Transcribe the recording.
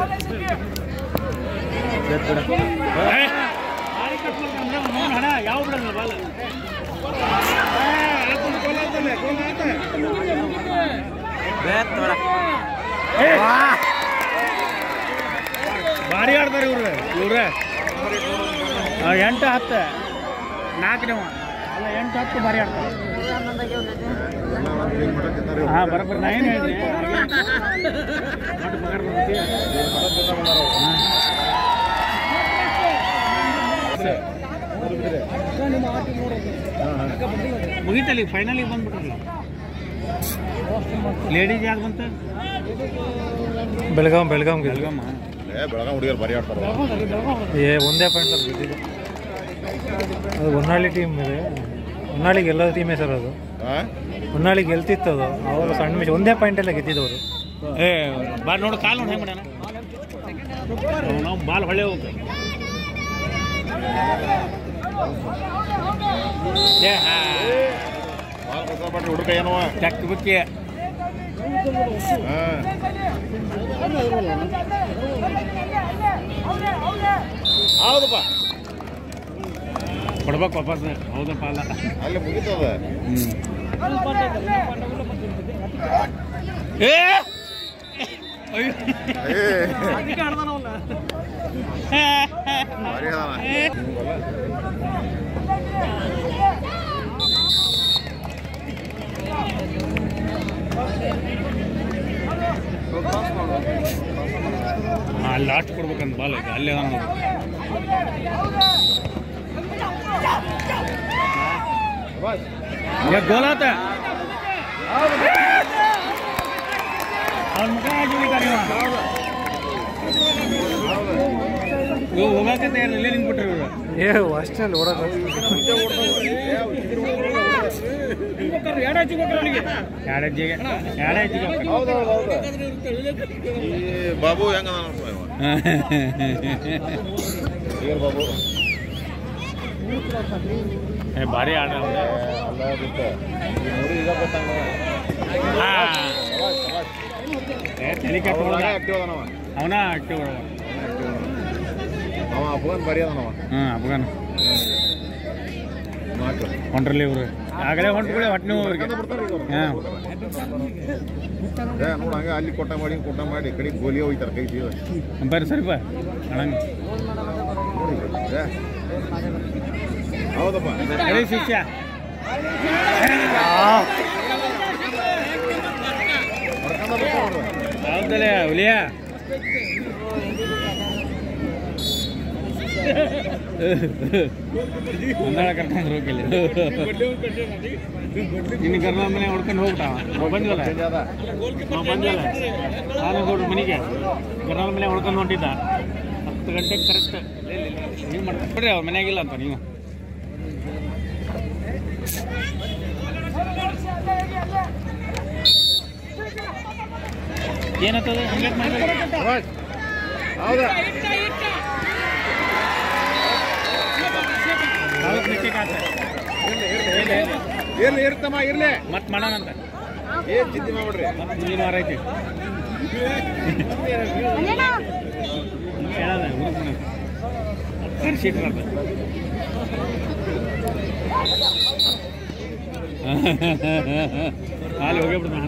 ಹಣ ಯಾವ ಬಿಡಲ್ಲ ಬಾಲ ಭಾರಿ ಆಡ್ತಾರೆ ಇವ್ರು ಇವ್ರೆ ಆ, ಎಂಟು ಹತ್ತು ನಾಲ್ಕನೇ ಅಲ್ಲ ಎಂಟು ಹತ್ತು ಭಾರಿ ಆಡ್ತಾರೆ ಹಾಂ ಬರೋಬ್ಬರಿ ನಾ ಏನು ಹೇಳಿದೆ ಪಗಾರ ಬರ್ತೈತಿ ಮುಗಿತಲ್ಲಿ ಫೈನಲಿಗೆ ಬಂದ್ಬಿಟ್ರಲ್ಲ ಲೇಡೀಸ್ ಯಾರು ಬಂತ ಬೆಳಗಾಂ ಬೆಳಗಾಂ ಗೆದ್ದು ಬೆಳಗಮ್ಮ ಬೆಳಗಾವಿ ಹುಡುಗರು ಬರಿ ಆಡ್ತಾರ ಏ ಒಂದೇ ಪಾಯಿಂಟ್ ಸರ್ ಗೆದ್ದಿದ್ದು ಅದು ಹೊನ್ನಾಳಿ ಟೀಮ್ ಇದೆ ಹೊನ್ನಾಳಿ ಗೆಲ್ಲೋ ಟೀಮೇ ಸರ್ ಅದು ಹೊನ್ನಾಳಿ ಗೆಲ್ತಿತ್ತು ಅದು ಅವರು ಸಣ್ಣ ಮಿಚ್ ಒಂದೇ ಪಾಯಿಂಟೆಲ್ಲ ಗೆದ್ದಿದ್ದವರು ಏ ಬಾ ನೋಡು ಕಾಲು ನೋಡಿ ಹೆಂಗೆ ಮಾಡ್ಯಾನ ನಾವು ಬಾಲ್ ಹೊಳೆ ಹೋಗ್ತ ಏ ಹಾ ಹುಡುಗ ಏನವ ಟಕ್ ಬುಕ್ಕಿ ಹೌದಪ್ಪ ಕೊಡ್ಬೇಕು ವಾಪಸ್ ಹೌದಪ್ಪ ಅಲ್ಲ ಅಲ್ಲಿ ಮುಗಿತದ ಏ ಅಯ್ಯೋ. ಭಾರಿ ಅದಾನ ಹಾ, ಅಲ್ಲಿ ಲಾಸ್ಟ್ ಕೊಡ್ಬೇಕಂತ ಬಾಲ್ ಐತೆ ಅಲ್ಲೇ ಅದಾನ ನೋಡು. ಏ, ಗೋಲ್ ಆತ ಅವ್ನ ಮುಖ ಹಾಕಿ ಹೊಡಿತಾನೆ ಇವ. ಇವ್ ಹೋಗಾಕ ತಯಾರಿಲ್ಲ ಇಲ್ಲೇ ನಿಂತ್ಬಿಟ್ರಿ ಇವ್ರು ಏ ಅಷ್ಟಲ್ಲಿ ಓಡೋದು ಎರಡು ಹೆಜ್ಜೆಗೆ ಎರಡು ಹೆಜ್ಜೆಗೆ ಈ ಬಾಬು ಹೆಂಗ ನೋಡ್ಪ ಇವ ಈಗ ಬಾಬು ಏ, ಭಾರಿ ಆಡ ಅವ್ನು. ಅಲ್ಲ ಬಿಟ್ಟ ಈ ನೋಡಿ ಈಗ ಗೊತ್ತಾಗ ಹಾ. ಏ, ತಲೆ ಕೆಟ್ಟ ಹುಡ್ಗ. ಆಕ್ಟಿವ್ ಅದಾನವ ಅವನ ಆಕ್ಟಿವ್ ಹುಡ್ಗ. ಅವ ಅಪ್ಪಗನ್ ಬರಿ ಅದಾನವ ಹ್ಮ್ ಅಫ್ಘಾನ್ ನಾಲ್ಕು ಹೊಂಟ್ರಲ್ಲಿ ಇವ್ರು ಆಗಲೇ ಹೊಂಟ್ಬಿಡಿ ಹೊಟ್ಟೆ ಅವ್ರಿಗೆ ಹಾಂ ಏ ನೋಡ ಹಂಗ ಅಲ್ಲಿ ಕೊಟ್ಟ ಮಾಡಿ ಕೊಟ್ಟ ಮಾಡಿ ಈ ಕಡೆ ಗೋಲಿ ಹೋಯ್ತಾರ ಕೈ ಸೀದ ಬರ್ರಿ ಸರಿಪ ಅಣಂಗ ನೋಡಿ ಏ. ಹೌದಪ್ಪ ಅದೇ ಶಿಷ್ಯ ಹೊಡ್ಕೊಂಡ ಬರ್ತಾವ ನೋಡು. ಹೌದಲ್ಲ ಹುಲಿಯ ಒಂದಾಳ ಕರ್ಕೊಂಡು ಹೋಗಿಲ್ಲ ನಿನ್ನ ಕರ್ನ ಮನೆ ಹೊಡ್ಕೊಂಡು ಹೋಗ್ಬಿಟ್ಟಾವ ನಾವು ಬಂದ್ವಲ್ಲ ಚೇಂಜ್ ಅದ ನಾವು ಬಂದ್ವಲ್ಲ ನಾನು ಹೋಗ್ರಿ ಮನೆಗೆ ಕರ್ನಾಳ ಮನೆ ಹೊಡ್ಕೊಂಡು ಹೊಂಟಿದ್ದ ಹತ್ತು ಗಂಟೆಗೆ ಕರೆಕ್ಟ್ ನೀವು ಮಾಡ್ತಾರೆ ಬಿಡ್ರಿ ಅವ್ರ ಮನೆಯಾಗಿಲ್ಲ ಅಂತ ನೀವು ಏನತ್ತದ ಹಂಗೆ ಮಾಡ್ಬೇಕು ಶಭಾಷ್. ಹೌದಾ ನಾಲ್ಕು ಮಿಸ್ಟೇಕ್ ಆತ ಇರ್ಲಿ ಇರ್ತಮ್ಮ ಇರ್ಲಿ ಮತ್ತೆ ಮಾಡೋಣಂತ ಏನ್ ಚಿಂತೆ ಮಾಡ್ಬಿಡ್ರಿ ಮತ್ತೆ ಮುಂದಿನ ವಾರ ಐತಿ ಹೇಳದ ಹುಡುಗ ಕರ್ಸಿಟ್ ಅಲ್ಲಿ ಹೋಗ್ಬಿಡ್ತಾನೆ